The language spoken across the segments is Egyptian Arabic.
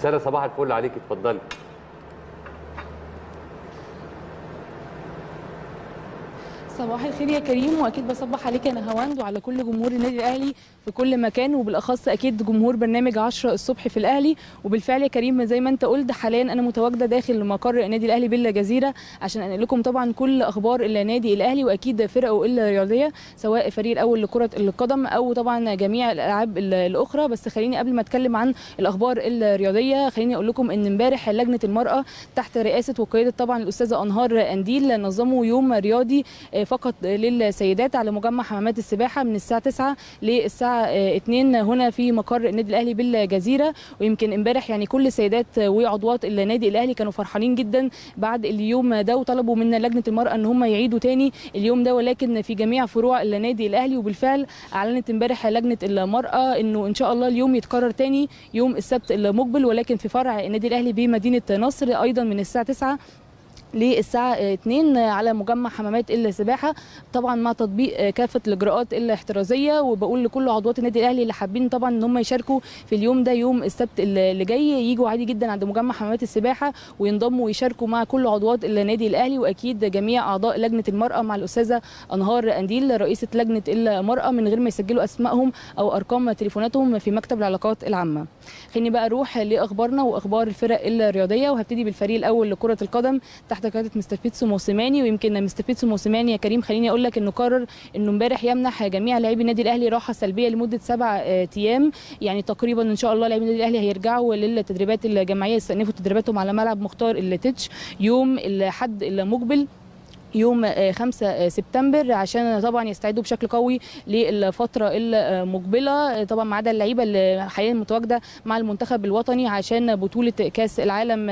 ساره صباح الفل عليكي اتفضلي صباح الخير يا كريم واكيد بصبح عليك يا نهاوند وعلى كل جمهور النادي الاهلي في كل مكان وبالاخص اكيد جمهور برنامج 10 الصبح في الاهلي وبالفعل يا كريم زي ما انت قلت حاليا انا متواجده داخل مقر النادي الاهلي بالجزيره عشان انقل لكم طبعا كل اخبار النادي الاهلي واكيد فرقه الرياضيه سواء الفريق الاول لكره القدم او طبعا جميع الالعاب الاخرى بس خليني قبل ما اتكلم عن الاخبار الرياضيه خليني اقول لكم ان امبارح لجنه المراه تحت رئاسه وقياده طبعا الاستاذه انهار انديل نظموا يوم رياضي فقط للسيدات على مجمع حمامات السباحه من الساعه 9 للساعه 2 هنا في مقر النادي الاهلي بالجزيره ويمكن امبارح يعني كل السيدات وعضوات النادي الاهلي كانوا فرحانين جدا بعد اليوم ده وطلبوا من لجنه المراه ان هم يعيدوا تاني اليوم ده ولكن في جميع فروع النادي الاهلي وبالفعل اعلنت امبارح لجنه المراه انه ان شاء الله اليوم يتكرر تاني يوم السبت المقبل ولكن في فرع النادي الاهلي بمدينه نصر ايضا من الساعه 9 للساعة 2 على مجمع حمامات السباحة طبعا مع تطبيق كافة الإجراءات الاحترازية وبقول لكل عضوات النادي الأهلي اللي حابين طبعا إن هم يشاركوا في اليوم ده يوم السبت اللي جاي يجوا عادي جدا عند مجمع حمامات السباحة وينضموا ويشاركوا مع كل عضوات النادي الأهلي وأكيد جميع أعضاء لجنة المرأة مع الأستاذة أنهار أنديل رئيسة لجنة المرأة من غير ما يسجلوا أسمائهم أو أرقام تليفوناتهم في مكتب العلاقات العامة خليني بقى أروح لأخبارنا وأخبار الفرق الرياضية وهبتدي بالفريق الأول لكرة القدم تحت قياده مستر بيتسو موسيماني ويمكن مستر بيتسو موسيماني يا كريم خليني اقول لك انه قرر انه امبارح يمنح جميع لاعبي النادي الاهلي راحه سلبيه لمده سبع ايام يعني تقريبا ان شاء الله لاعبي النادي الاهلي هيرجعوا للتدريبات الجماعيه يستأنفوا تدريباتهم على ملعب مختار التتش يوم الاحد المقبل يوم 5 سبتمبر عشان طبعا يستعدوا بشكل قوي للفتره المقبله طبعا ما عدا اللعيبه اللي حاليا متواجده مع المنتخب الوطني عشان بطوله كاس العالم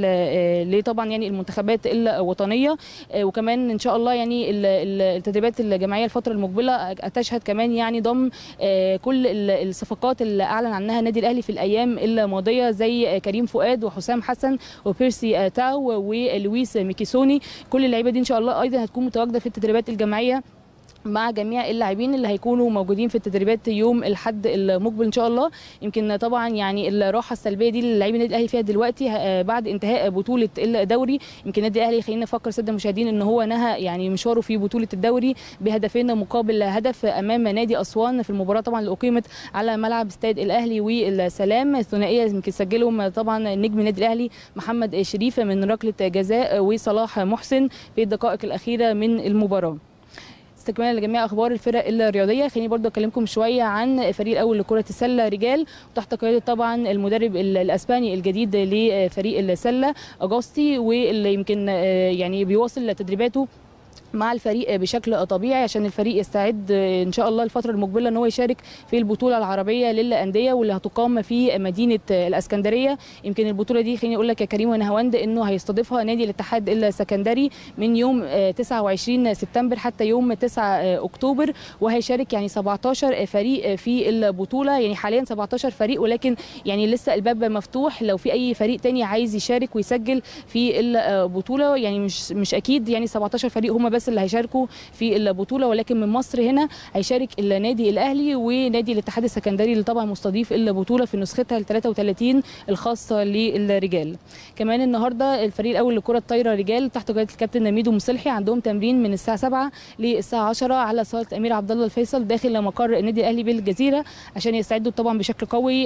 لل طبعا يعني المنتخبات الوطنيه وكمان ان شاء الله يعني التدريبات الجماعيه الفتره المقبله تشهد كمان يعني ضم كل الصفقات اللي اعلن عنها النادي الاهلي في الايام الماضيه زي كريم فؤاد وحسام حسن وبيرسي تاو ولويس ميكيسوني كل اللعيبه دي ان شاء الله الله ايضا هتكون متواجده في التدريبات الجماعيه مع جميع اللاعبين اللي هيكونوا موجودين في التدريبات يوم الاحد المقبل ان شاء الله يمكن طبعا يعني الراحه السلبيه دي اللي لاعبي النادي الاهلي فيها دلوقتي بعد انتهاء بطوله الدوري يمكن النادي الاهلي خلينا نفكر ساده المشاهدين ان هو نهى يعني مشواره في بطوله الدوري بهدفين مقابل هدف امام نادي اسوان في المباراه طبعا اللي اقيمت على ملعب استاد الاهلي والسلام الثنائيه يمكن سجلهم طبعا نجم النادي الاهلي محمد شريف من ركله جزاء وصلاح محسن في الدقائق الاخيره من المباراه استكمالا لجميع اخبار الفرق الرياضيه خليني برضو اكلمكم شويه عن الفريق الاول لكره السله رجال وتحت قياده طبعا المدرب الاسباني الجديد لفريق السله اجاستي واللي يمكن يعني بيواصل تدريباته مع الفريق بشكل طبيعي عشان الفريق يستعد ان شاء الله الفتره المقبله ان هو يشارك في البطوله العربيه للانديه واللي هتقام في مدينه الاسكندريه يمكن البطوله دي خليني اقول لك يا كريم ونهاوند انه هيستضيفها نادي الاتحاد السكندري من يوم 29 سبتمبر حتى يوم 9 اكتوبر وهيشارك يعني 17 فريق في البطوله يعني حاليا 17 فريق ولكن يعني لسه الباب مفتوح لو في اي فريق تاني عايز يشارك ويسجل في البطوله يعني مش مش اكيد يعني 17 فريق هم بس اللي هيشاركوا في البطوله ولكن من مصر هنا هيشارك النادي الاهلي ونادي الاتحاد السكندري اللي طبعا مستضيف البطوله في نسختها ال 33 الخاصه للرجال كمان النهارده الفريق الاول لكره الطايره رجال تحت قياده الكابتن ميدو مصلحي عندهم تمرين من الساعه 7 للساعه 10 على صاله الامير عبد الله الفيصل داخل مقر النادي الاهلي بالجزيره عشان يستعدوا طبعا بشكل قوي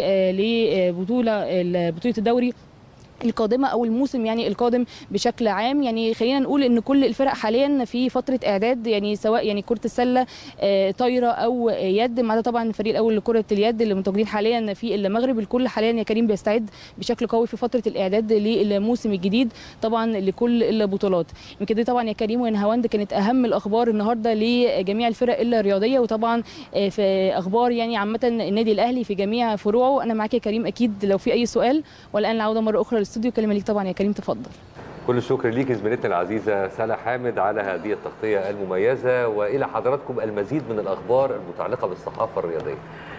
لبطوله بطوله الدوري القادمه او الموسم يعني القادم بشكل عام يعني خلينا نقول ان كل الفرق حاليا في فتره اعداد يعني سواء يعني كره السله طايره او يد ما عدا طبعا الفريق الاول لكره اليد اللي متواجدين حاليا في المغرب الكل حاليا يا كريم بيستعد بشكل قوي في فتره الاعداد للموسم الجديد طبعا لكل البطولات يمكن دي طبعا يا كريم ونهاوند كانت اهم الاخبار النهارده لجميع الفرق الرياضيه وطبعا في اخبار يعني عامه النادي الاهلي في جميع فروعه انا معاك يا كريم اكيد لو في اي سؤال والان العوده مره اخرى الاستوديو كلمه ليك طبعا يا كريم تفضل كل الشكر ليك زميلتنا العزيزه سلا حامد على هذه التغطيه المميزه والى حضراتكم المزيد من الاخبار المتعلقه بالصحافه الرياضيه